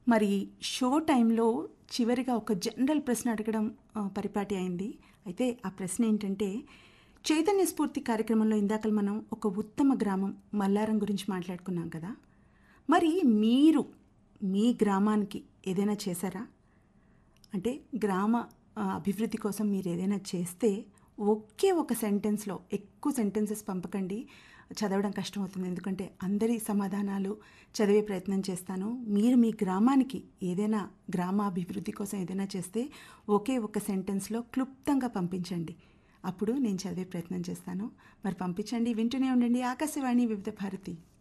మరి షో టైంలో చివరిగా ఒక జనరల్ ప్రశ్న అడగడం ఆ, పరిపాటి అయింది అయితే ఆ ప్రశ్న ఏంటంటే చైతన్య స్ఫూర్తి కార్యక్రమంలో ఇందాక మనం ఒక ఉత్తమ గ్రామం మల్లారం గురించి మాట్లాడుకున్నాం కదా మరి మీరు మీ గ్రామానికి ఏదైనా చేశారా అంటే గ్రామ ఆ, అభివృద్ధి కోసం మీరు ఏదైనా చేస్తే ఒకే ఒక సెంటెన్స్లో ఎక్కువ సెంటెన్సెస్ పంపకండి చదవడం కష్టమవుతుంది ఎందుకంటే అందరి సమాధానాలు చదివే ప్రయత్నం చేస్తాను మీరు మీ గ్రామానికి ఏదైనా గ్రామ అభివృద్ధి కోసం ఏదైనా చేస్తే ఒకే ఒక సెంటెన్స్లో క్లుప్తంగా పంపించండి అప్పుడు నేను చదివే ప్రయత్నం చేస్తాను మరి పంపించండి వింటూనే ఉండండి ఆకాశవాణి వివిధ భారతి